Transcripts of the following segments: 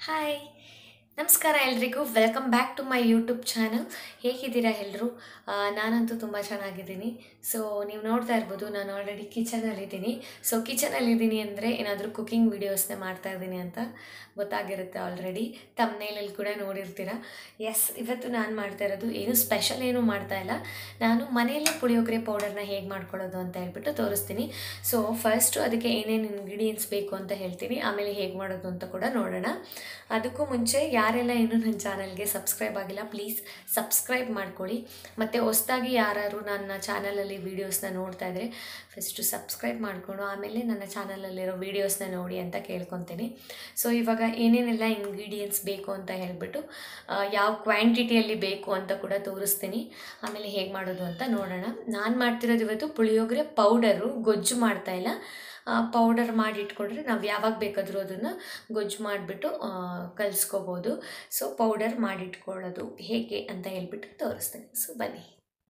hi ನಮಸ್ಕಾರ ಎಲ್ರಿಗೂ welcome back to my YouTube channel ಹೇಗಿದ್ದೀರಾ ಎಲ್ಲರೂ ನಾನಂತೂ ತುಂಬ ಚೆನ್ನಾಗಿದ್ದೀನಿ ಸೊ ನೀವು ನೋಡ್ತಾ ಇರ್ಬೋದು ನಾನು ಆಲ್ರೆಡಿ ಕಿಚನಲ್ಲಿದ್ದೀನಿ ಸೊ ಕಿಚನಲ್ಲಿದ್ದೀನಿ ಅಂದರೆ ಏನಾದರೂ ಕುಕಿಂಗ್ ವೀಡಿಯೋಸ್ನ ಮಾಡ್ತಾ ಇದ್ದೀನಿ ಅಂತ ಗೊತ್ತಾಗಿರುತ್ತೆ ಆಲ್ರೆಡಿ ತಮ್ಮನೇಲಲ್ಲಿ ಕೂಡ ನೋಡಿರ್ತೀರ ಎಸ್ ಇವತ್ತು ನಾನು ಮಾಡ್ತಾ ಇರೋದು ಏನು ಸ್ಪೆಷಲ್ ಏನೂ ಮಾಡ್ತಾ ಇಲ್ಲ ನಾನು ಮನೆಯಲ್ಲೇ ಪುಳಿಯೋಗರೆ ಪೌಡರ್ನ ಹೇಗೆ ಮಾಡ್ಕೊಳ್ಳೋದು ಅಂತ ಹೇಳ್ಬಿಟ್ಟು ತೋರಿಸ್ತೀನಿ ಸೊ ಫಸ್ಟು ಅದಕ್ಕೆ ಏನೇನು ಇಂಗ್ರೀಡಿಯೆಂಟ್ಸ್ ಬೇಕು ಅಂತ ಹೇಳ್ತೀನಿ ಆಮೇಲೆ ಹೇಗೆ ಮಾಡೋದು ಅಂತ ಕೂಡ ನೋಡೋಣ ಅದಕ್ಕೂ ಮುಂಚೆ ಯಾರೆಲ್ಲ ಇನ್ನೂ ನನ್ನ ಚಾನಲ್ಗೆ ಸಬ್ಸ್ಕ್ರೈಬ್ ಆಗಿಲ್ಲ ಪ್ಲೀಸ್ ಸಬ್ಸ್ಕ್ರೈಬ್ ಮಾಡ್ಕೊಳ್ಳಿ ಮತ್ತು ಹೊಸ್ದಾಗಿ ಯಾರು ನನ್ನ ಚಾನಲಲ್ಲಿ ವೀಡಿಯೋಸ್ನ ನೋಡ್ತಾ ಇದ್ದರೆ ಫಸ್ಟು ಸಬ್ಸ್ಕ್ರೈಬ್ ಮಾಡಿಕೊಂಡು ಆಮೇಲೆ ನನ್ನ ಚಾನಲಲ್ಲಿರೋ ವೀಡಿಯೋಸ್ನ ನೋಡಿ ಅಂತ ಕೇಳ್ಕೊತೀನಿ ಸೊ ಇವಾಗ ಏನೇನೆಲ್ಲ ಇಂಗ್ರೀಡಿಯೆಂಟ್ಸ್ ಬೇಕು ಅಂತ ಹೇಳ್ಬಿಟ್ಟು ಆ, ಯಾವ ಕ್ವಾಂಟಿಟಿಯಲ್ಲಿ ಬೇಕು ಅಂತ ಕೂಡ ತೋರಿಸ್ತೀನಿ ಆಮೇಲೆ ಹೇಗೆ ಮಾಡೋದು ಅಂತ ನೋಡೋಣ ನಾನು ಮಾಡ್ತಿರೋದು ಇವತ್ತು ಪುಳಿಯೋಗರೆ ಪೌಡರು ಗೊಜ್ಜು ಮಾಡ್ತಾ ಇಲ್ಲ ಪೌಡರ್ ಮಾಡಿ ಇಟ್ಕೊಂಡ್ರೆ ನಾವು ಯಾವಾಗ ಬೇಕಾದರೂ ಅದನ್ನು ಗೊಜ್ಜು ಮಾಡಿಬಿಟ್ಟು ಕಲಿಸ್ಕೋಬೋದು ಸೊ ಪೌಡರ್ ಮಾಡಿಟ್ಕೊಳ್ಳೋದು ಹೇಗೆ ಅಂತ ಹೇಳ್ಬಿಟ್ಟು ತೋರಿಸ್ತೀನಿ ಸೊ ಬನ್ನಿ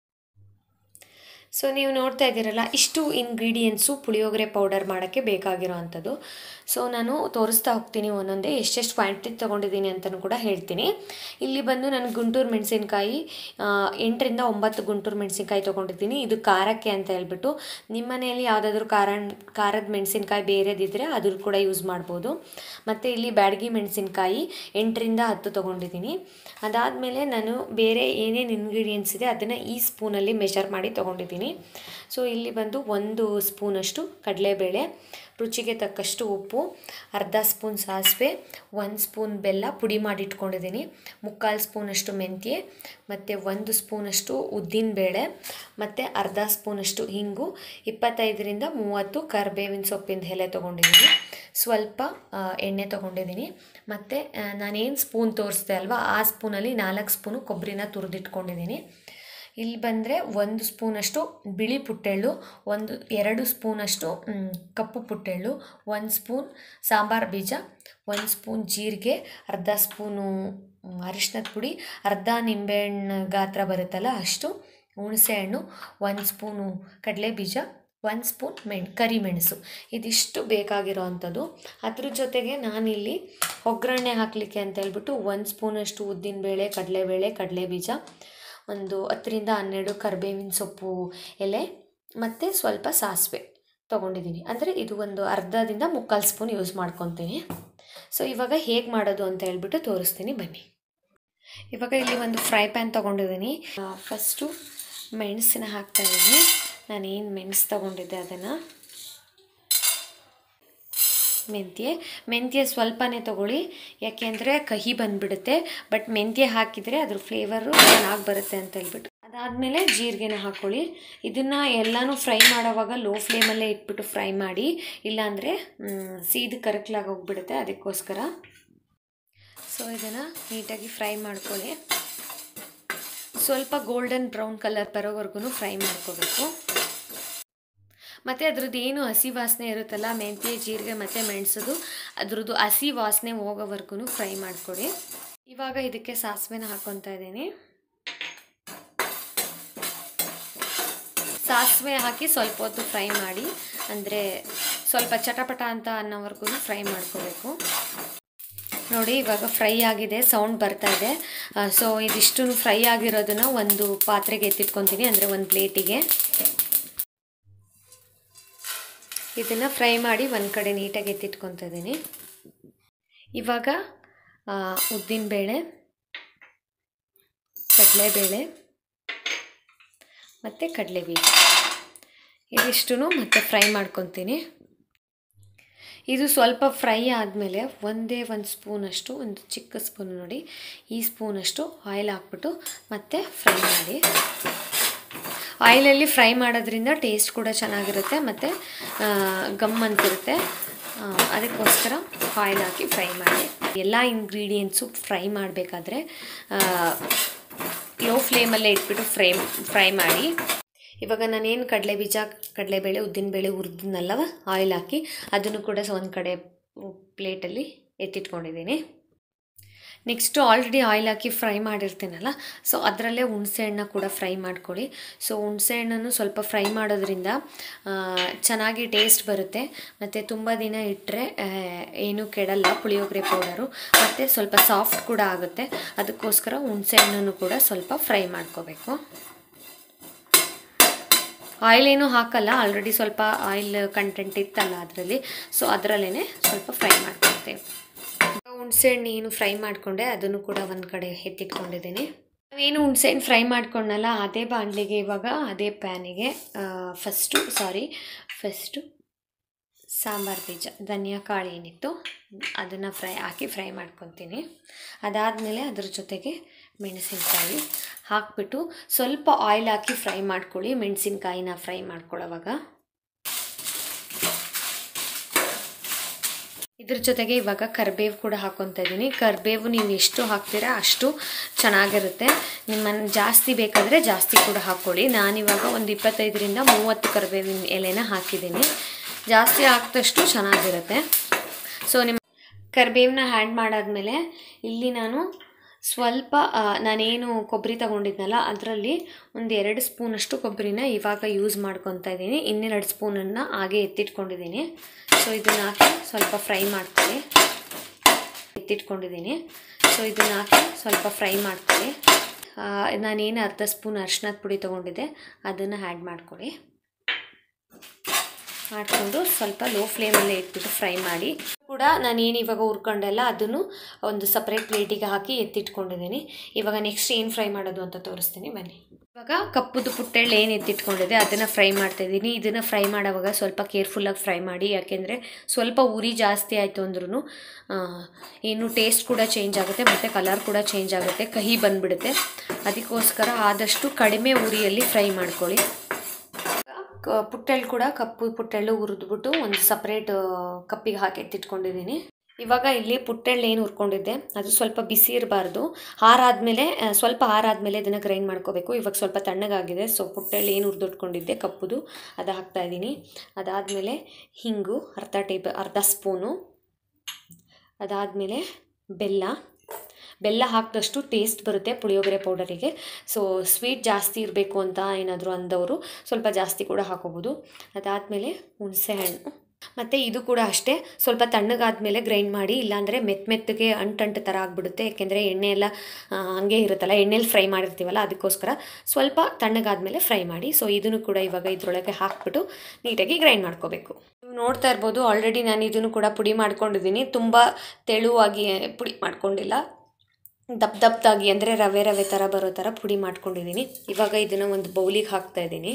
ಸೊ ನೀವು ನೋಡ್ತಾ ಇದ್ದೀರಲ್ಲ ಇಷ್ಟು ಇಂಗ್ರೀಡಿಯೆಂಟ್ಸು ಪುಳಿಯೋಗರೆ ಪೌಡರ್ ಮಾಡೋಕ್ಕೆ ಬೇಕಾಗಿರೋ ಅಂಥದ್ದು ಸೊ ನಾನು ತೋರಿಸ್ತಾ ಹೋಗ್ತೀನಿ ಒಂದೊಂದೇ ಎಷ್ಟೆಷ್ಟು ಕ್ವಾಂಟಿಟಿ ತೊಗೊಂಡಿದ್ದೀನಿ ಅಂತಲೂ ಕೂಡ ಹೇಳ್ತೀನಿ ಇಲ್ಲಿ ಬಂದು ನಾನು ಗುಂಟೂರು ಮೆಣಸಿನ್ಕಾಯಿ ಎಂಟರಿಂದ ಒಂಬತ್ತು ಗುಂಟೂರು ಮೆಣಸಿನ್ಕಾಯಿ ತೊಗೊಂಡಿದ್ದೀನಿ ಇದು ಖಾರಕ್ಕೆ ಅಂತ ಹೇಳ್ಬಿಟ್ಟು ನಿಮ್ಮ ಮನೆಯಲ್ಲಿ ಯಾವುದಾದ್ರೂ ಖಾರ ಖಾರದ ಮೆಣಸಿನ್ಕಾಯಿ ಬೇರೆದಿದ್ದರೆ ಅದ್ರ ಕೂಡ ಯೂಸ್ ಮಾಡ್ಬೋದು ಮತ್ತು ಇಲ್ಲಿ ಬ್ಯಾಡಗಿ ಮೆಣಸಿನ್ಕಾಯಿ ಎಂಟರಿಂದ ಹತ್ತು ತೊಗೊಂಡಿದ್ದೀನಿ ಅದಾದಮೇಲೆ ನಾನು ಬೇರೆ ಏನೇನು ಇಂಗ್ರೀಡಿಯೆಂಟ್ಸ್ ಇದೆ ಅದನ್ನು ಈ ಸ್ಪೂನಲ್ಲಿ ಮೆಷರ್ ಮಾಡಿ ತೊಗೊಂಡಿದ್ದೀನಿ ಸೊ ಇಲ್ಲಿ ಬಂದು ಒಂದು ಸ್ಪೂನಷ್ಟು ಕಡಲೆಬೇಳೆ ರುಚಿಗೆ ತಕ್ಕಷ್ಟು ಉಪ್ಪು ಅರ್ಧ ಸ್ಪೂನ್ ಸಾಸಿವೆ ಒಂದು ಸ್ಪೂನ್ ಬೆಲ್ಲ ಪುಡಿ ಮಾಡಿ ಇಟ್ಕೊಂಡಿದ್ದೀನಿ ಮುಕ್ಕಾಲು ಸ್ಪೂನಷ್ಟು ಮೆಂತ್ಯ ಮತ್ತು ಒಂದು ಸ್ಪೂನಷ್ಟು ಉದ್ದಿನಬೇಳೆ ಮತ್ತು ಅರ್ಧ ಸ್ಪೂನಷ್ಟು ಹಿಂಗು ಇಪ್ಪತ್ತೈದರಿಂದ ಮೂವತ್ತು ಕರಿಬೇವಿನ ಸೊಪ್ಪಿನ ಎಲೆ ತೊಗೊಂಡಿದ್ದೀನಿ ಸ್ವಲ್ಪ ಆ, ಎಣ್ಣೆ ತೊಗೊಂಡಿದ್ದೀನಿ ಮತ್ತು ನಾನೇನು ಸ್ಪೂನ್ ತೋರಿಸ್ದೆ ಅಲ್ವಾ ಆ ಸ್ಪೂನಲ್ಲಿ ನಾಲ್ಕು ಸ್ಪೂನು ಕೊಬ್ಬರಿನ ತುರಿದಿಟ್ಕೊಂಡಿದ್ದೀನಿ ಇಲ್ಲಿ ಬಂದರೆ ಒಂದು ಸ್ಪೂನಷ್ಟು ಬಿಳಿ ಪುಟ್ಟೆಳ್ಳು ಒಂದು ಎರಡು ಸ್ಪೂನಷ್ಟು ಮ್, ಕಪ್ಪು ಪುಟ್ಟೆಳ್ಳು ಒಂದು ಸ್ಪೂನ್ ಸಾಂಬಾರು ಬೀಜ ಒಂದು ಸ್ಪೂನ್ ಜೀರಿಗೆ ಅರ್ಧ ಸ್ಪೂನು ಮ್, ಅರಿಶಿನದ ಪುಡಿ ಅರ್ಧ ನಿಂಬೆಹಣ್ಣು ಗಾತ್ರ ಬರುತ್ತಲ್ಲ ಅಷ್ಟು ಹುಣಸೆಹಣ್ಣು ಒಂದು ಸ್ಪೂನು ಕಡಲೆ ಬೀಜ ಒಂದು ಸ್ಪೂನ್ ಮೆಣ್ ಕರಿಮೆಣಸು ಇದಿಷ್ಟು ಬೇಕಾಗಿರೋ ಅಂಥದ್ದು ಅದ್ರ ಜೊತೆಗೆ ನಾನಿಲ್ಲಿ ಒಗ್ಗರಣೆ ಹಾಕಲಿಕ್ಕೆ ಅಂತ ಹೇಳ್ಬಿಟ್ಟು ಒಂದು ಸ್ಪೂನಷ್ಟು ಉದ್ದಿನಬೇಳೆ ಕಡಲೆಬೇಳೆ ಕಡಲೆ ಬೀಜ ಒಂದು ಹತ್ತರಿಂದ ಹನ್ನೆರಡು ಕರಿಬೇವಿನ ಸೊಪ್ಪು ಎಲೆ ಮತ್ತು ಸ್ವಲ್ಪ ಸಾಸಿವೆ ತೊಗೊಂಡಿದ್ದೀನಿ ಅಂದರೆ ಇದು ಒಂದು ಅರ್ಧದಿಂದ ಮುಕ್ಕಾಲು ಸ್ಪೂನ್ ಯೂಸ್ ಮಾಡ್ಕೊತೀನಿ ಸೊ ಇವಾಗ ಹೇಗೆ ಮಾಡೋದು ಅಂತ ಹೇಳ್ಬಿಟ್ಟು ತೋರಿಸ್ತೀನಿ ಬನ್ನಿ ಇವಾಗ ಇಲ್ಲಿ ಒಂದು ಫ್ರೈ ಪ್ಯಾನ್ ತೊಗೊಂಡಿದ್ದೀನಿ ಫಸ್ಟು ಮೆಣಸನ್ನ ಹಾಕ್ತಾಯಿದ್ದೀನಿ ನಾನೇನು ಮೆಣಸು ತೊಗೊಂಡಿದ್ದೆ ಅದನ್ನು ಮೆಂತ್ಯ ಮೆಂತ್ಯ ಸ್ವಲ್ಪನೇ ತೊಗೊಳ್ಳಿ ಯಾಕೆಂದರೆ ಕಹಿ ಬಂದುಬಿಡುತ್ತೆ ಬಟ್ ಮೆಂತ್ಯ ಹಾಕಿದರೆ ಅದ್ರ ಫ್ಲೇವರು ಚೆನ್ನಾಗಿ ಬರುತ್ತೆ ಅಂತ ಹೇಳ್ಬಿಟ್ಟು ಅದಾದಮೇಲೆ ಜೀರಿಗೆನ ಹಾಕ್ಕೊಳ್ಳಿ ಇದನ್ನು ಎಲ್ಲನೂ ಫ್ರೈ ಮಾಡೋವಾಗ ಲೋ ಫ್ಲೇಮಲ್ಲೇ ಇಟ್ಬಿಟ್ಟು ಫ್ರೈ ಮಾಡಿ ಇಲ್ಲಾಂದರೆ ಸೀದು ಕರಕಲಾಗಿ ಹೋಗ್ಬಿಡುತ್ತೆ ಅದಕ್ಕೋಸ್ಕರ ಸೊ ಇದನ್ನು ನೀಟಾಗಿ ಫ್ರೈ ಮಾಡ್ಕೊಳ್ಳಿ ಸ್ವಲ್ಪ ಗೋಲ್ಡನ್ ಬ್ರೌನ್ ಕಲರ್ ಬರೋವರೆಗೂ ಫ್ರೈ ಮಾಡ್ಕೋಬೇಕು ಮತ್ತು ಅದ್ರದ್ದು ಏನು ಹಸಿ ವಾಸನೆ ಇರುತ್ತಲ್ಲ ಮೆಂತ್ಯ ಜೀರಿಗೆ ಮತ್ತು ಮೆಣಸದು ಅದ್ರದ್ದು ಹಸಿ ವಾಸನೆ ಹೋಗೋವರೆಗೂ ಫ್ರೈ ಮಾಡ್ಕೊಡಿ ಇವಾಗ ಇದಕ್ಕೆ ಸಾಸಿವೆನ ಹಾಕ್ಕೊತಾ ಇದ್ದೀನಿ ಸಾಸಿವೆ ಹಾಕಿ ಸ್ವಲ್ಪ ಹೊತ್ತು ಫ್ರೈ ಮಾಡಿ ಅಂದರೆ ಸ್ವಲ್ಪ ಚಟಪಟ ಅಂತ ಅನ್ನೋವರೆಗೂ ಫ್ರೈ ಮಾಡ್ಕೋಬೇಕು ನೋಡಿ ಇವಾಗ ಫ್ರೈ ಆಗಿದೆ ಸೌಂಡ್ ಬರ್ತಾ ಇದೆ ಸೊ ಇದಿಷ್ಟು ಫ್ರೈ ಆಗಿರೋದನ್ನ ಒಂದು ಪಾತ್ರೆಗೆ ಎತ್ತಿಟ್ಕೊತೀನಿ ಅಂದರೆ ಒಂದು ಪ್ಲೇಟಿಗೆ ಇದನ್ನು ಫ್ರೈ ಮಾಡಿ ಒಂದು ಕಡೆ ನೀಟಾಗಿ ಎತ್ತಿಟ್ಕೊತಾ ಇದ್ದೀನಿ ಇವಾಗ ಉದ್ದಿನಬೇಳೆ ಕಡಲೆಬೇಳೆ ಮತ್ತು ಕಡಲೆ ಬೀಜ ಇದಿಷ್ಟು ಮತ್ತೆ ಫ್ರೈ ಮಾಡ್ಕೊತೀನಿ ಇದು ಸ್ವಲ್ಪ ಫ್ರೈ ಆದಮೇಲೆ ಒಂದೇ ಒಂದು ಸ್ಪೂನಷ್ಟು ಒಂದು ಚಿಕ್ಕ ಸ್ಪೂನ್ ನೋಡಿ ಈ ಸ್ಪೂನಷ್ಟು ಆಯಿಲ್ ಹಾಕ್ಬಿಟ್ಟು ಮತ್ತೆ ಫ್ರೈ ಮಾಡಿ ಆಯಿಲಲ್ಲಿ ಫ್ರೈ ಮಾಡೋದ್ರಿಂದ ಟೇಸ್ಟ್ ಕೂಡ ಚೆನ್ನಾಗಿರುತ್ತೆ ಮತ್ತು ಗಮ್ ಅಂತಿರುತ್ತೆ ಆ, ಅದಕ್ಕೋಸ್ಕರ ಆಯಿಲ್ ಹಾಕಿ ಫ್ರೈ ಮಾಡಿ ಎಲ್ಲ ಇಂಗ್ರೀಡಿಯೆಂಟ್ಸು ಫ್ರೈ ಮಾಡಬೇಕಾದ್ರೆ ಲೋ ಫ್ಲೇಮಲ್ಲೇ ಇಟ್ಬಿಟ್ಟು ಫ್ರೈ ಫ್ರೈ ಮಾಡಿ ಇವಾಗ ನಾನೇನು ಕಡಲೆ ಬೀಜ ಕಡಲೆಬೇಳೆ ಉದ್ದಿನಬೇಳೆ ಹುರಿದ್ನಲ್ಲ ಆಯಿಲ್ ಹಾಕಿ ಅದನ್ನು ಕೂಡ ಒಂದು ಕಡೆ ಪ್ಲೇಟಲ್ಲಿ ಎತ್ತಿಟ್ಕೊಂಡಿದ್ದೀನಿ ನೆಕ್ಸ್ಟು ಆಲ್ರೆಡಿ ಆಯಿಲ್ ಹಾಕಿ ಫ್ರೈ ಮಾಡಿರ್ತೀನಲ್ಲ ಸೊ ಅದರಲ್ಲೇ ಹುಣಸೆಹಣ್ಣ ಕೂಡ ಫ್ರೈ ಮಾಡ್ಕೊಳ್ಳಿ ಸೊ ಹುಣಸೆಹಣ್ಣನ್ನು ಸ್ವಲ್ಪ ಫ್ರೈ ಮಾಡೋದ್ರಿಂದ ಆ, ಚೆನ್ನಾಗಿ ಟೇಸ್ಟ್ ಬರುತ್ತೆ ಮತ್ತು ತುಂಬ ದಿನ ಇಟ್ಟರೆ ಏನೂ ಕೆಡಲ್ಲ ಪುಳಿಯೋಗರೆ ಪೌಡರು ಮತ್ತು ಸ್ವಲ್ಪ ಸಾಫ್ಟ್ ಕೂಡ ಆಗುತ್ತೆ ಅದಕ್ಕೋಸ್ಕರ ಹುಣಸೆಹಣ್ಣನ್ನು ಕೂಡ ಸ್ವಲ್ಪ ಫ್ರೈ ಮಾಡ್ಕೋಬೇಕು ಆಯಿಲ್ ಏನೂ ಹಾಕಲ್ಲ ಆಲ್ರೆಡಿ ಸ್ವಲ್ಪ ಆಯಿಲ್ ಕಂಟೆಂಟ್ ಇತ್ತಲ್ಲ ಅದರಲ್ಲಿ ಸೊ ಅದರಲ್ಲೇ ಸ್ವಲ್ಪ ಫ್ರೈ ಮಾಡ್ಕೊಳ್ತೇವೆ ಹುಣಸೆಹಣ್ಣು ಏನು ಫ್ರೈ ಮಾಡಿಕೊಂಡೆ ಅದನ್ನು ಕೂಡ ಒಂದು ಕಡೆ ಎತ್ತಿಟ್ಕೊಂಡಿದ್ದೀನಿ ನಾವೇನು ಹುಣಸೆಹಣ್ಣು ಫ್ರೈ ಮಾಡ್ಕೊಂಡಲ್ಲ ಅದೇ ಬಾಣಲಿಗೆ ಇವಾಗ ಅದೇ ಪ್ಯಾನಿಗೆ ಫಸ್ಟು ಸಾರಿ ಫಸ್ಟು ಸಾಂಬಾರು ಬೀಜ ಧನಿಯಾ ಕಾಳು ಏನಿತ್ತು ಅದನ್ನು ಫ್ರೈ ಹಾಕಿ ಫ್ರೈ ಮಾಡ್ಕೊತೀನಿ ಅದಾದಮೇಲೆ ಅದ್ರ ಜೊತೆಗೆ ಮೆಣಸಿನ್ಕಾಯಿ ಹಾಕ್ಬಿಟ್ಟು ಸ್ವಲ್ಪ ಆಯಿಲ್ ಹಾಕಿ ಫ್ರೈ ಮಾಡ್ಕೊಳ್ಳಿ ಮೆಣಸಿನ್ಕಾಯಿನ ಫ್ರೈ ಮಾಡ್ಕೊಳ್ಳೋವಾಗ ಇದ್ರ ಜೊತೆಗೆ ಇವಾಗ ಕರಿಬೇವು ಕೂಡ ಹಾಕ್ಕೊತಾ ಇದ್ದೀನಿ ಕರಿಬೇವು ನೀವು ಎಷ್ಟು ಹಾಕ್ತೀರಾ ಅಷ್ಟು ಚೆನ್ನಾಗಿರುತ್ತೆ ನಿಮ್ಮನ್ನು ಜಾಸ್ತಿ ಬೇಕಾದರೆ ಜಾಸ್ತಿ ಕೂಡ ಹಾಕ್ಕೊಳ್ಳಿ ನಾನಿವಾಗ ಒಂದು ಇಪ್ಪತ್ತೈದರಿಂದ ಮೂವತ್ತು ಕರಿಬೇವಿನ ಎಲೆನ ಹಾಕಿದ್ದೀನಿ ಜಾಸ್ತಿ ಹಾಕಿದಷ್ಟು ಚೆನ್ನಾಗಿರುತ್ತೆ ಸೊ ನಿಮ್ಮ ಕರಿಬೇವನ್ನ ಹ್ಯಾಂಡ್ ಮಾಡಾದ್ಮೇಲೆ ಇಲ್ಲಿ ನಾನು ಸ್ವಲ್ಪ ಆ, ನಾನೇನು ಕೊಬ್ಬರಿ ತಗೊಂಡಿದ್ನಲ್ಲ ಅದರಲ್ಲಿ ಒಂದು ಎರಡು ಸ್ಪೂನಷ್ಟು ಕೊಬ್ಬರಿನ ಇವಾಗ ಯೂಸ್ ಮಾಡ್ಕೊತಾ ಇದ್ದೀನಿ ಇನ್ನೆರಡು ಸ್ಪೂನನ್ನು ಹಾಗೆ ಎತ್ತಿಟ್ಕೊಂಡಿದ್ದೀನಿ ಸೊ ಇದನ್ನ ಹಾಕಿ ಸ್ವಲ್ಪ ಫ್ರೈ ಮಾಡ್ತೀನಿ ಎತ್ತಿಟ್ಕೊಂಡಿದ್ದೀನಿ ಸೊ ಇದನ್ನ ಹಾಕಿ ಸ್ವಲ್ಪ ಫ್ರೈ ಮಾಡ್ತೀನಿ ಆ, ನಾನೇನು ಅರ್ಧ ಸ್ಪೂನ್ ಅರ್ಶಿನದ ಪುಡಿ ತೊಗೊಂಡಿದ್ದೆ ಅದನ್ನು ಆ್ಯಡ್ ಮಾಡ್ಕೊಳ್ಳಿ ಮಾಡಿಕೊಂಡು ಸ್ವಲ್ಪ ಲೋ ಫ್ಲೇಮಲ್ಲೇ ಇಟ್ಬಿಟ್ಟು ಫ್ರೈ ಮಾಡಿ ಕೂಡ ನಾನೇನು ಇವಾಗ ಹುರ್ಕೊಂಡೆಲ್ಲ ಅದನ್ನು ಒಂದು ಸಪ್ರೇಟ್ ಪ್ಲೇಟಿಗೆ ಹಾಕಿ ಎತ್ತಿಟ್ಕೊಂಡಿದ್ದೀನಿ ಇವಾಗ ನೆಕ್ಸ್ಟ್ ಏನು ಫ್ರೈ ಮಾಡೋದು ಅಂತ ತೋರಿಸ್ತೀನಿ ಬನ್ನಿ ಇವಾಗ ಕಪ್ಪುದು ಪುಟ್ಟೆಳ್ಳು ಏನು ಎತ್ತಿಟ್ಕೊಂಡಿದೆ ಅದನ್ನು ಫ್ರೈ ಮಾಡ್ತಾ ಇದ್ದೀನಿ ಇದನ್ನು ಫ್ರೈ ಮಾಡೋವಾಗ ಸ್ವಲ್ಪ ಕೇರ್ಫುಲ್ಲಾಗಿ ಫ್ರೈ ಮಾಡಿ ಯಾಕೆಂದರೆ ಸ್ವಲ್ಪ ಉರಿ ಜಾಸ್ತಿ ಆಯಿತು ಅಂದ್ರೂ ಏನು ಟೇಸ್ಟ್ ಕೂಡ ಚೇಂಜ್ ಆಗುತ್ತೆ ಮತ್ತು ಕಲರ್ ಕೂಡ ಚೇಂಜ್ ಆಗುತ್ತೆ ಕಹಿ ಬಂದುಬಿಡುತ್ತೆ ಅದಕ್ಕೋಸ್ಕರ ಆದಷ್ಟು ಕಡಿಮೆ ಉರಿಯಲ್ಲಿ ಫ್ರೈ ಮಾಡ್ಕೊಳ್ಳಿ ಕ ಪುಟ್ಟೆಳ್ಳು ಕೂಡ ಕಪ್ಪು ಪುಟ್ಟೆಳ್ಳು ಹುರಿದ್ಬಿಟ್ಟು ಒಂದು ಸಪ್ರೇಟ್ ಕಪ್ಪಿಗೆ ಹಾಕಿ ಎತ್ತಿಟ್ಕೊಂಡಿದ್ದೀನಿ ಇವಾಗ ಇಲ್ಲಿ ಪುಟ್ಟೆಳ್ಳು ಏನು ಹುರ್ಕೊಂಡಿದ್ದೆ ಅದು ಸ್ವಲ್ಪ ಬಿಸಿ ಇರಬಾರ್ದು ಹಾರಾದ್ಮೇಲೆ ಆ, ಸ್ವಲ್ಪ ಹಾರಾದ್ಮೇಲೆ ಇದನ್ನು ಗ್ರೈಂಡ್ ಮಾಡ್ಕೋಬೇಕು ಇವಾಗ ಸ್ವಲ್ಪ ತಣ್ಣಗಾಗಿದೆ ಸೊ ಪುಟ್ಟೆಳ್ಳು ಏನು ಹುರಿದಿಟ್ಕೊಂಡಿದ್ದೆ ಕಪ್ಪುದು ಅದು ಹಾಕ್ತಾ ಇದ್ದೀನಿ ಅದಾದಮೇಲೆ ಹಿಂಗು ಅರ್ಧ ಟೇಬ ಅರ್ಧ ಸ್ಪೂನು ಅದಾದಮೇಲೆ ಬೆಲ್ಲ ಬೆಲ್ಲ ಹಾಕಿದಷ್ಟು ಟೇಸ್ಟ್ ಬರುತ್ತೆ ಪುಳಿಯೋಗರೆ ಪೌಡರಿಗೆ ಸೊ ಸ್ವೀಟ್ ಜಾಸ್ತಿ ಇರಬೇಕು ಅಂತ ಏನಾದರೂ ಅಂದವರು ಸ್ವಲ್ಪ ಜಾಸ್ತಿ ಕೂಡ ಹಾಕೋಬೋದು ಅದಾದಮೇಲೆ ಹುಣಸೆಹಣ್ಣು ಮತ್ತು ಇದು ಕೂಡ ಅಷ್ಟೇ ಸ್ವಲ್ಪ ತಣ್ಣಗಾದ್ಮೇಲೆ ಗ್ರೈಂಡ್ ಮಾಡಿ ಇಲ್ಲಾಂದರೆ ಮೆತ್ತ ಮೆತ್ತಗೆ ಅಂಟಂಟು ಥರ ಆಗಿಬಿಡುತ್ತೆ ಯಾಕೆಂದರೆ ಎಣ್ಣೆ ಎಲ್ಲ ಆ, ಹಂಗೆ ಇರುತ್ತಲ್ಲ ಎಣ್ಣೆಲಿ ಫ್ರೈ ಮಾಡಿರ್ತೀವಲ್ಲ ಅದಕ್ಕೋಸ್ಕರ ಸ್ವಲ್ಪ ತಣ್ಣಗಾದ್ಮೇಲೆ ಫ್ರೈ ಮಾಡಿ ಸೊ ಇದನ್ನು ಕೂಡ ಇವಾಗ ಇದರೊಳಗೆ ಹಾಕ್ಬಿಟ್ಟು ನೀಟಾಗಿ ಗ್ರೈಂಡ್ ಮಾಡ್ಕೋಬೇಕು ನೀವು ನೋಡ್ತಾ ಇರ್ಬೋದು ಆಲ್ರೆಡಿ ನಾನು ಇದನ್ನು ಕೂಡ ಪುಡಿ ಮಾಡ್ಕೊಂಡಿದ್ದೀನಿ ತುಂಬ ತೆಳುವಾಗಿ ಪುಡಿ ಮಾಡ್ಕೊಂಡಿಲ್ಲ ದಪ್ಪ ದಪ್ಪದಾಗಿ ಅಂದರೆ ರವೆ ರವೆ ಥರ ಬರೋ ಥರ ಪುಡಿ ಮಾಡ್ಕೊಂಡಿದ್ದೀನಿ ಇವಾಗ ಇದನ್ನು ಒಂದು ಬೌಲಿಗೆ ಹಾಕ್ತಾ ಇದ್ದೀನಿ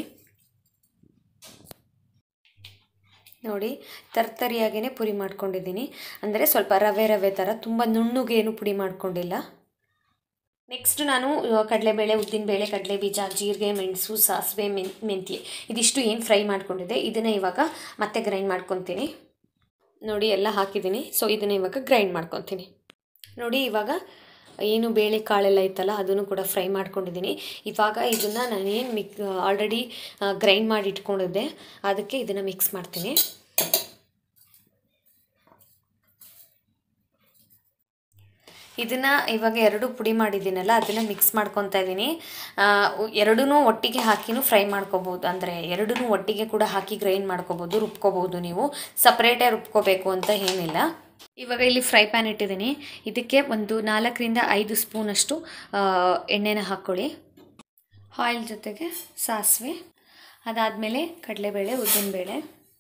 ನೋಡಿ ತರ್ತರಿಯಾಗೇ ಪುಡಿ ಮಾಡ್ಕೊಂಡಿದ್ದೀನಿ ಅಂದರೆ ಸ್ವಲ್ಪ ರವೆ ರವೆ ಥರ ತುಂಬ ನುಣ್ಣಗೇನು ಪುಡಿ ಮಾಡ್ಕೊಂಡಿಲ್ಲ ನೆಕ್ಸ್ಟ್ ನಾನು ಆ, ಕಡಲೆಬೇಳೆ ಉದ್ದಿನಬೇಳೆ ಕಡಲೆ ಬೀಜ ಜೀರಿಗೆ ಮೆಣಸು ಸಾಸಿವೆ ಮೆನ್ ಮೆಂತ್ಯ ಇದಿಷ್ಟು ಏನು ಫ್ರೈ ಮಾಡ್ಕೊಂಡಿದ್ದೆ ಇದನ್ನು ಇವಾಗ ಮತ್ತೆ ಗ್ರೈಂಡ್ ಮಾಡ್ಕೊತೀನಿ ನೋಡಿ ಎಲ್ಲ ಹಾಕಿದ್ದೀನಿ ಸೊ ಇದನ್ನು ಇವಾಗ ಗ್ರೈಂಡ್ ಮಾಡ್ಕೊತೀನಿ ನೋಡಿ ಇವಾಗ ಏನು ಬೇಳೆ ಕಾಳೆಲ್ಲ ಇತ್ತಲ್ಲ ಅದನ್ನು ಕೂಡ ಫ್ರೈ ಮಾಡ್ಕೊಂಡಿದ್ದೀನಿ ಇವಾಗ ಇದನ್ನು ನಾನೇನು ಮಿಕ್ ಆಲ್ರೆಡಿ ಗ್ರೈಂಡ್ ಮಾಡಿ ಇಟ್ಕೊಂಡಿದ್ದೆ ಅದಕ್ಕೆ ಇದನ್ನು ಮಿಕ್ಸ್ ಮಾಡ್ತೀನಿ ಇದನ್ನು ಇವಾಗ ಎರಡು ಪುಡಿ ಮಾಡಿದ್ದೀನಲ್ಲ ಅದನ್ನು ಮಿಕ್ಸ್ ಮಾಡ್ಕೊತಾ ಇದ್ದೀನಿ ಎರಡೂ ಒಟ್ಟಿಗೆ ಹಾಕಿನೂ ಫ್ರೈ ಮಾಡ್ಕೋಬೋದು ಅಂದರೆ ಎರಡೂ ಒಟ್ಟಿಗೆ ಕೂಡ ಹಾಕಿ ಗ್ರೈಂಡ್ ಮಾಡ್ಕೋಬೋದು ರುಬ್ಕೋಬೋದು ನೀವು ಸಪ್ರೇಟೇ ರುಬ್ಕೋಬೇಕು ಅಂತ ಏನಿಲ್ಲ ಇವಾಗ ಇಲ್ಲಿ ಫ್ರೈ ಪ್ಯಾನ್ ಇಟ್ಟಿದ್ದೀನಿ ಇದಕ್ಕೆ ಒಂದು ನಾಲ್ಕರಿಂದ ಐದು ಸ್ಪೂನಷ್ಟು ಆ, ಎಣ್ಣೆನ ಹಾಕ್ಕೊಳ್ಳಿ ಆಯಿಲ್ ಜೊತೆಗೆ ಸಾಸಿವೆ ಅದಾದಮೇಲೆ ಕಡಲೆಬೇಳೆ ಉದ್ದಿನಬೇಳೆ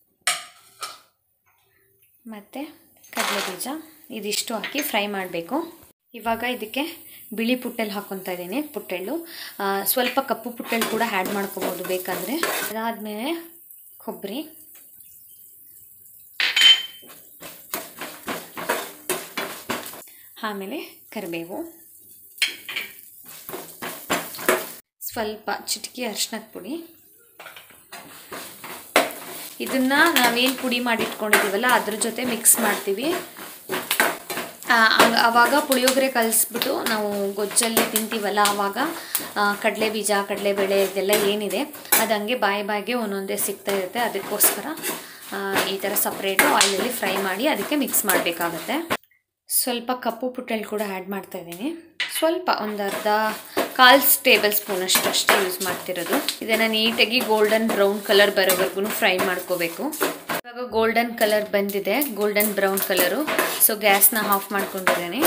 ಮತ್ತು ಕಡಲೆ ಬೀಜ ಇದಿಷ್ಟು ಹಾಕಿ ಫ್ರೈ ಮಾಡಬೇಕು ಇವಾಗ ಇದಕ್ಕೆ ಬಿಳಿ ಪುಟ್ಟೆಲ್ ಹಾಕ್ಕೊತಾ ಇದ್ದೀನಿ ಪುಟ್ಟೆಳ್ಳು ಆ, ಸ್ವಲ್ಪ ಕಪ್ಪು ಪುಟ್ಟೆಳ್ಳು ಕೂಡ ಆ್ಯಡ್ ಮಾಡ್ಕೋಬೋದು ಬೇಕಾದರೆ ಅದಾದಮೇಲೆ ಕೊಬ್ಬರಿ ಆಮೇಲೆ ಕರಿಬೇವು ಸ್ವಲ್ಪ ಚಿಟಿಕೆ ಅರಿಶಿನದ ಪುಡಿ ಇದನ್ನು ನಾವೇನು ಪುಡಿ ಮಾಡಿ ಇಟ್ಕೊಂಡಿದ್ದೀವಲ್ಲ ಅದ್ರ ಜೊತೆ ಮಿಕ್ಸ್ ಮಾಡ್ತೀವಿ ಆ, ಆಗ- ಆವಾಗ ಪುಳಿಯೋಗರೆ ಕಲಿಸ್ಬಿಟ್ಟು ನಾವು ಗೊಜ್ಜಲ್ಲಿ ತಿಂತೀವಲ್ಲ ಆವಾಗ ಕಡಲೆ ಬೀಜ ಕಡಲೆಬೇಳೆ ಇದೆಲ್ಲ ಏನಿದೆ ಅದು ಹಂಗೆ ಬಾಯಿ ಬಾಯಿಗೆ ಒಂದೊಂದೇ ಸಿಗ್ತಾ ಇರುತ್ತೆ ಅದಕ್ಕೋಸ್ಕರ ಆ, ಈ ಥರ ಸಪ್ರೇಟು ಆಯಿಲಲ್ಲಿ ಫ್ರೈ ಮಾಡಿ ಅದಕ್ಕೆ ಮಿಕ್ಸ್ ಮಾಡಬೇಕಾಗತ್ತೆ ಸ್ವಲ್ಪ ಕಪ್ಪು ಪುಟ್ಟಲ್ಲಿ ಕೂಡ ಆ್ಯಡ್ ಮಾಡ್ತಾ ಇದ್ದೀನಿ ಸ್ವಲ್ಪ ಒಂದು ಅರ್ಧ ಕಾಲು ಟೇಬಲ್ ಸ್ಪೂನ್ ಅಷ್ಟು ಅಷ್ಟೇ ಯೂಸ್ ಮಾಡ್ತಿರೋದು ಇದನ್ನು ನೀಟಾಗಿ ಗೋಲ್ಡನ್ ಬ್ರೌನ್ ಕಲರ್ ಬರೋವರೆಗೂ ಫ್ರೈ ಮಾಡ್ಕೋಬೇಕು ಇವಾಗ ಗೋಲ್ಡನ್ ಕಲರ್ ಬಂದಿದೆ ಗೋಲ್ಡನ್ ಬ್ರೌನ್ ಕಲರು ಸೊ ಗ್ಯಾಸ್ನ ಆಫ್ ಮಾಡ್ಕೊಂಡಿದ್ದೀನಿ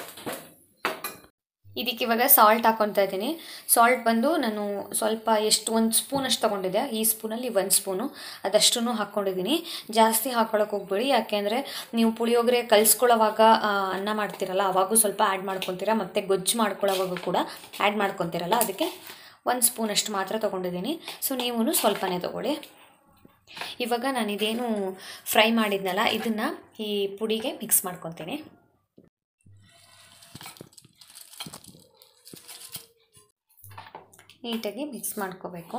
ಇದಕ್ಕೆ ಇವಾಗ ಸಾಲ್ಟ್ ಹಾಕೊತಾ ಇದ್ದೀನಿ ಸಾಲ್ಟ್ ಬಂದು ನಾನು ಸ್ವಲ್ಪ ಎಷ್ಟು ಒಂದು ಸ್ಪೂನ್ ಅಷ್ಟು ತೊಗೊಂಡಿದ್ದೆ ಈ ಸ್ಪೂನಲ್ಲಿ ಒಂದು ಸ್ಪೂನು ಅದಷ್ಟು ಹಾಕ್ಕೊಂಡಿದ್ದೀನಿ ಜಾಸ್ತಿ ಹಾಕ್ಕೊಳಕ್ಕೆ ಹೋಗ್ಬೇಡಿ ಯಾಕೆಂದರೆ ನೀವು ಪುಳಿಯೋಗರೆ ಕಲಿಸ್ಕೊಳ್ಳೋವಾಗ ಅನ್ನ ಮಾಡ್ತೀರಲ್ಲ ಅವಾಗೂ ಸ್ವಲ್ಪ ಆ್ಯಡ್ ಮಾಡ್ಕೊತೀರಾ ಮತ್ತು ಗೊಜ್ಜು ಮಾಡ್ಕೊಳ್ಳೋವಾಗ ಕೂಡ ಆ್ಯಡ್ ಮಾಡ್ಕೊತೀರಲ್ಲ ಅದಕ್ಕೆ ಒಂದು ಸ್ಪೂನ್ ಅಷ್ಟು ಮಾತ್ರ ತೊಗೊಂಡಿದ್ದೀನಿ ಸೊ ನೀವು ಸ್ವಲ್ಪನೇ ತೊಗೊಳ್ಳಿ ಇವಾಗ ನಾನು ಇದೇನು ಫ್ರೈ ಮಾಡಿದ್ನಲ್ಲ ಇದನ್ನು ಈ ಪುಡಿಗೆ ಮಿಕ್ಸ್ ಮಾಡ್ಕೊತೀನಿ ನೀಟಾಗಿ ಮಿಕ್ಸ್ ಮಾಡ್ಕೋಬೇಕು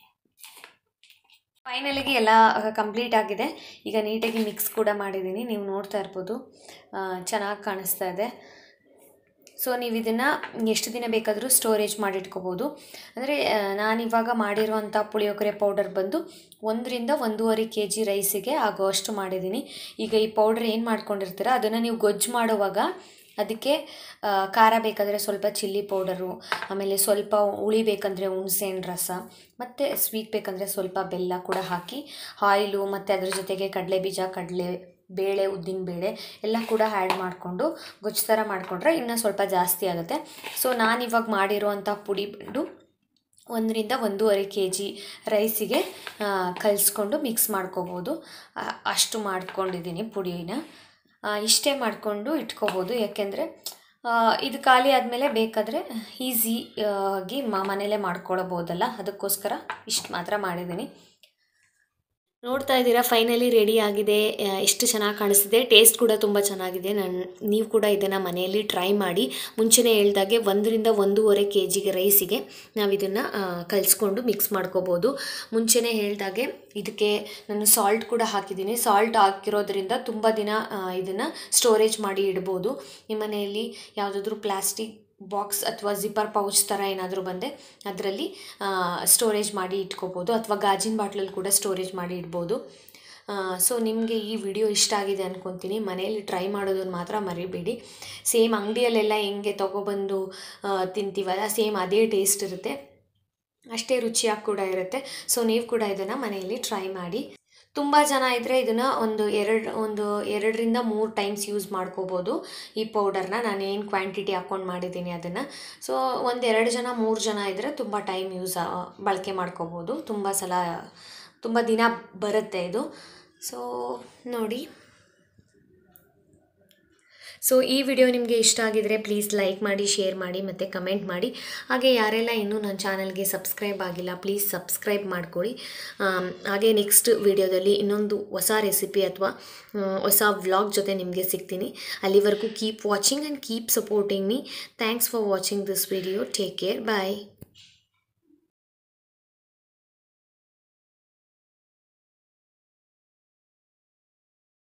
ಫೈನಲಿಗೆ ಎಲ್ಲ ಕಂಪ್ಲೀಟ್ ಆಗಿದೆ ಈಗ ನೀಟಾಗಿ ಮಿಕ್ಸ್ ಕೂಡ ಮಾಡಿದ್ದೀನಿ ನೀವು ನೋಡ್ತಾ ಇರ್ಬೋದು ಚೆನ್ನಾಗಿ ಕಾಣಿಸ್ತಾ ಇದೆ ಸೊ ನೀವು ಇದನ್ನು ಎಷ್ಟು ದಿನ ಬೇಕಾದರೂ ಸ್ಟೋರೇಜ್ ಮಾಡಿಟ್ಕೋಬೋದು ಅಂದರೆ ನಾನಿವಾಗ ಮಾಡಿರುವಂಥ ಪುಳಿಯೋಗರೆ ಪೌಡರ್ ಬಂದು ಒಂದರಿಂದ ಒಂದೂವರೆ ಕೆ ಜಿ ರೈಸಿಗೆ ಆಗೋವಷ್ಟು ಮಾಡಿದ್ದೀನಿ ಈಗ ಈ ಪೌಡ್ರ್ ಏನು ಮಾಡ್ಕೊಂಡಿರ್ತೀರ ಅದನ್ನು ನೀವು ಗೊಜ್ಜು ಮಾಡುವಾಗ ಅದಕ್ಕೆ ಖಾರ ಬೇಕಾದರೆ ಸ್ವಲ್ಪ ಚಿಲ್ಲಿ ಪೌಡರು ಆಮೇಲೆ ಸ್ವಲ್ಪ ಹುಳಿ ಬೇಕಂದರೆ ಹುಣಸೆಹಣ್ಣು ರಸ ಮತ್ತು ಸ್ವೀಟ್ ಬೇಕಂದರೆ ಸ್ವಲ್ಪ ಬೆಲ್ಲ ಕೂಡ ಹಾಕಿ ಆಯಿಲು ಮತ್ತು ಅದ್ರ ಜೊತೆಗೆ ಕಡಲೆ ಬೀಜ ಕಡಲೆ ಬೇಳೆ ಉದ್ದಿನ ಬೇಳೆ ಎಲ್ಲ ಕೂಡ ಆ್ಯಡ್ ಮಾಡಿಕೊಂಡು ಗೊಜ್ಜು ಥರ ಮಾಡಿಕೊಂಡ್ರೆ ಇನ್ನೂ ಸ್ವಲ್ಪ ಜಾಸ್ತಿ ಆಗುತ್ತೆ ಸೊ ನಾನಿವಾಗ ಮಾಡಿರುವಂಥ ಪುಡಿ ಬಂದು ಒಂದರಿಂದ ಒಂದೂವರೆ ಕೆ ಜಿ ರೈಸಿಗೆ ಕಲಿಸ್ಕೊಂಡು ಮಿಕ್ಸ್ ಮಾಡ್ಕೋಬೋದು ಅಷ್ಟು ಮಾಡ್ಕೊಂಡಿದ್ದೀನಿ ಪುಡಿನ ಇಷ್ಟೇ ಮಾಡಿಕೊಂಡು ಇಟ್ಕೋಬೋದು ಯಾಕೆಂದರೆ ಇದು ಖಾಲಿ ಆದಮೇಲೆ ಬೇಕಾದರೆ ಈಸಿಯಾಗಿ ಮನೇಲೇ ಮಾಡ್ಕೊಳ್ಬೋದಲ್ಲ ಅದಕ್ಕೋಸ್ಕರ ಇಷ್ಟು ಮಾತ್ರ ಮಾಡಿದ್ದೀನಿ ನೋಡ್ತಾ ಇದ್ದೀರಾ ಫೈನಲಿ ರೆಡಿ ಆಗಿದೆ ಎಷ್ಟು ಚೆನ್ನಾಗಿ ಕಾಣಿಸ್ತಿದೆ ಟೇಸ್ಟ್ ಕೂಡ ತುಂಬ ಚೆನ್ನಾಗಿದೆ ನಾನು ನೀವು ಕೂಡ ಇದನ್ನು ಮನೆಯಲ್ಲಿ ಟ್ರೈ ಮಾಡಿ ಮುಂಚೆನೇ ಹೇಳ್ದಾಗೆ ಒಂದರಿಂದ ಒಂದೂವರೆ ಕೆ ಜಿಗೆ ರೈಸಿಗೆ ನಾವು ಇದನ್ನು ಕಲಿಸ್ಕೊಂಡು ಮಿಕ್ಸ್ ಮಾಡ್ಕೋಬೋದು ಮುಂಚೆನೇ ಹೇಳ್ದಾಗೆ ಇದಕ್ಕೆ ನಾನು ಸಾಲ್ಟ್ ಕೂಡ ಹಾಕಿದ್ದೀನಿ ಸಾಲ್ಟ್ ಹಾಕಿರೋದ್ರಿಂದ ತುಂಬ ದಿನ ಇದನ್ನು ಸ್ಟೋರೇಜ್ ಮಾಡಿ ಇಡ್ಬೋದು ನಿಮ್ಮ ಮನೆಯಲ್ಲಿ ಯಾವುದಾದ್ರೂ ಪ್ಲಾಸ್ಟಿಕ್ ಬಾಕ್ಸ್ ಅಥವಾ ಜಿಪ್ಪರ್ ಪೌಚ್ ಥರ ಏನಾದರೂ ಬಂದೆ ಅದರಲ್ಲಿ ಸ್ಟೋರೇಜ್ ಮಾಡಿ ಇಟ್ಕೋಬೋದು ಅಥವಾ ಗಾಜಿನ ಬಾಟ್ಲಲ್ಲಿ ಕೂಡ ಸ್ಟೋರೇಜ್ ಮಾಡಿ ಇಡ್ಬೋದು ಸೊ ನಿಮಗೆ ಈ ವಿಡಿಯೋ ಇಷ್ಟ ಆಗಿದೆ ಅಂದ್ಕೊತೀನಿ ಮನೆಯಲ್ಲಿ ಟ್ರೈ ಮಾಡೋದನ್ನು ಮಾತ್ರ ಮರಿಬೇಡಿ ಸೇಮ್ ಅಂಗಡಿಯಲ್ಲೆಲ್ಲ ಹೆಂಗೆ ತೊಗೊಬಂದು ತಿಂತೀವಲ್ಲ ಸೇಮ್ ಅದೇ ಟೇಸ್ಟ್ ಇರುತ್ತೆ ಅಷ್ಟೇ ರುಚಿಯಾಗಿ ಕೂಡ ಇರುತ್ತೆ ಸೊ ನೀವು ಕೂಡ ಇದನ್ನು ಮನೆಯಲ್ಲಿ ಟ್ರೈ ಮಾಡಿ ತುಂಬ ಜನ ಇದ್ದರೆ ಇದನ್ನು ಒಂದು ಎರಡು ಒಂದು ಎರಡರಿಂದ ಮೂರು ಟೈಮ್ಸ್ ಯೂಸ್ ಮಾಡ್ಕೋಬೋದು ಈ ಪೌಡರ್ನ ನಾನು ಏನು ಕ್ವಾಂಟಿಟಿ ಹಾಕ್ಕೊಂಡು ಮಾಡಿದ್ದೀನಿ ಅದನ್ನು ಸೊ ಒಂದು ಎರಡು ಜನ ಮೂರು ಜನ ಇದ್ದರೆ ತುಂಬ ಟೈಮ್ ಯೂಸ್ ಬಳಕೆ ಮಾಡ್ಕೋಬೋದು ತುಂಬ ಸಲ ತುಂಬ ದಿನ ಬರುತ್ತೆ ಇದು ಸೊ ನೋಡಿ ಸೊ ಈ ವಿಡಿಯೋ ನಿಮಗೆ ಇಷ್ಟ ಆಗಿದರೆ ಪ್ಲೀಸ್ ಲೈಕ್ ಮಾಡಿ ಶೇರ್ ಮಾಡಿ ಮತ್ತು ಕಮೆಂಟ್ ಮಾಡಿ ಹಾಗೆ ಯಾರೆಲ್ಲ ಇನ್ನೂ ನನ್ನ ಚಾನಲ್ಗೆ ಸಬ್ಸ್ಕ್ರೈಬ್ ಆಗಿಲ್ಲ ಪ್ಲೀಸ್ ಸಬ್ಸ್ಕ್ರೈಬ್ ಮಾಡ್ಕೊಳ್ಳಿ ಹಾಗೆ ನೆಕ್ಸ್ಟ್ ವಿಡಿಯೋದಲ್ಲಿ ಇನ್ನೊಂದು ಹೊಸ ರೆಸಿಪಿ ಅಥವಾ ಹೊಸ ವ್ಲಾಗ್ ಜೊತೆ ನಿಮಗೆ ಸಿಗ್ತೀನಿ ಅಲ್ಲಿವರೆಗೂ keep watching and keep supporting me thanks for watching this video take care bye